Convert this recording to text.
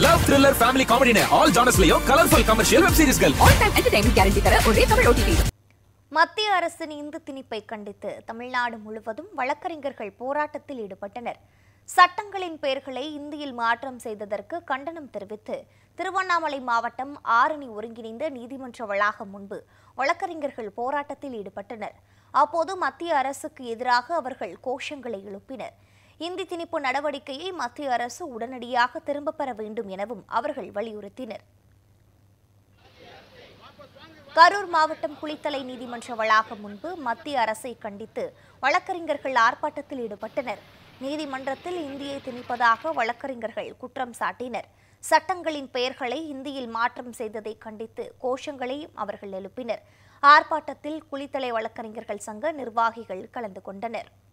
love thriller family காமெடினு all ஜானர்ஸ்லயும் colourful commercial web சீரிஸ்கள் ஆல் டைம் என்டர்டைன்மெண்ட் கேரண்டி தர ஒரே தமிழ் ஓடிடி மத்திய அரசின் இந்து திணிப்பை கண்டித்து தமிழ்நாடு முழுவதும் வழக்கறிஞர்கள் போராட்டத்தில் ஈடுபட்டனர் சட்டங்களின் பெயர்களை இந்தியில் மாற்றம் செய்ததற்கு கண்டனம் தெரிவித்து திருவண்ணாமலை மாவட்டம் ஆரணி ஒருங்கிணைந்த நீதிமன்ற வளாகம் முன்பு வழக்கறிஞர்கள் போராட்டத்தில் ஈடுபட்டனர் அப்போது மத்திய அரசுக்கு எதிராக அவர்கள் கோஷங்களை எழுப்பினர் இந்தி திணிப்பு நடவடிக்கையை மத்திய அரசு உடனடியாக திரும்பப் பெற வேண்டும் எனவும் அவர்கள் வலியுறுத்தினர் கரூர் மாவட்டம் குளித்தலை நீதிமன்ற வளாகம் முன்பு மத்திய அரசை கண்டித்து வழக்கறிஞர்கள் ஆர்ப்பாட்டத்தில் ஈடுபட்டனர் நீதிமன்றத்தில் இந்தியை திணிப்பதாக வழக்கறிஞர்கள் குற்றம் சாட்டினர் சட்டங்களின் பெயர்களை இந்தியில் மாற்றம் செய்ததை கண்டித்து கோஷங்களையும் அவர்கள் எழுப்பினர் ஆர்ப்பாட்டத்தில் குளித்தலை வழக்கறிஞர்கள் சங்க நிர்வாகிகள் கலந்து கொண்டனர்